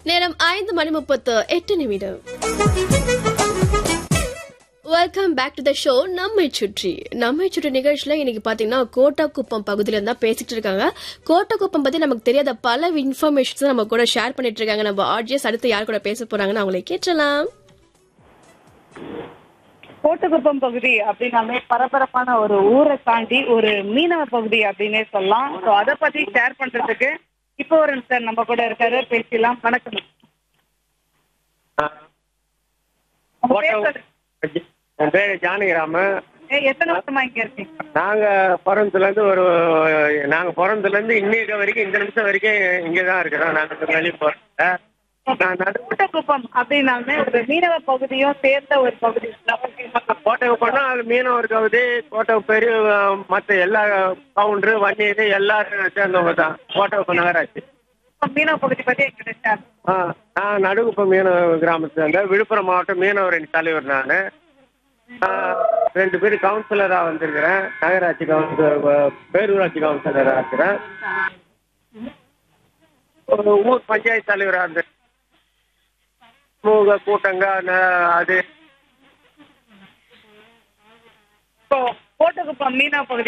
நேரம் ஐந்து மணி முப்பத்து எட்டு நிமிடம் welcome back to the show நம்மை சுற்றி நம்மை சுற்றி நிகழ்ச்சியில இன்னைக்கு பாத்தீங்கன்னா கோட்டாக்குப்பம் பகுதியில இருந்தா பேசிட்டு இருக்காங்க கோட்டாக்குப்பம் பத்தி நமக்கு தெரியாத பல இன்ஃபர்மேஷன்ஸ் நம்ம கூட ஷேர் பண்ணிட்டு இருக்காங்க நம்ம ஆடியன்ஸ் அடுத்து யார் கூட பேச போறாங்கன்னு அவங்களை கேட்டலாம் கோட்டகுப்பம் பகுதி அப்படின்னாலே பரபரப்பான ஒரு ஊரை தாண்டி ஒரு மீனவ பகுதி அப்படின்னே சொல்லலாம் ஸோ அதை பத்தி ஷேர் பண்றதுக்கு இப்போ ஒரு சார் நம்ம கூட இருக்காரு பேசலாம் வணக்கம் உங்க பேர் சொல்லு. என் பேரு ஜானகிராம ஏ, எத்தனை வருஷமா இங்க இருக்கீங்க நாங்க பிறந்ததுல இருந்து ஒரு நாங்க பிறந்ததுல இருந்து இன்னைக்கு வரைக்கும் இந்த நிமிஷம் வரைக்கும் இங்கதான் இருக்கிறோம் நாங்க வெளியே போறோம் நான் நடு கூட்டக்குப்பம் அப்படின்னாலுமே ஒரு மீனவ பகுதியும் சேர்ந்த ஒரு பகுதி கோட்டை போனா அது மீனவர் கவுதி கோட்டை பெரிய மற்ற எல்லா கவுண்டரு வன்னீர் எல்லாரும் சேர்ந்தவங்க தான் கோட்டை நகராட்சி மீனவ பகுதி பத்தி எங்கிட்ட share ஆ, நான் நடுகுப்பம் மீனவ கிராமத்தை சேர்ந்த விழுப்புரம் மாவட்ட மீனவரணி தலைவர் நான் ரெண்டு பேரும் கவுன்சிலராக வந்திருக்கிறேன் நகராட்சி கவுன்சிலர் பேரூராட்சி கவுன்சிலராக இருக்கிறேன் ஒரு ஊர் பஞ்சாயத்து தலைவராக இருந்தேன் சமூக கூட்டங்க ந- அது இப்போ கோட்டகுப்பம் மீனவ பகுதி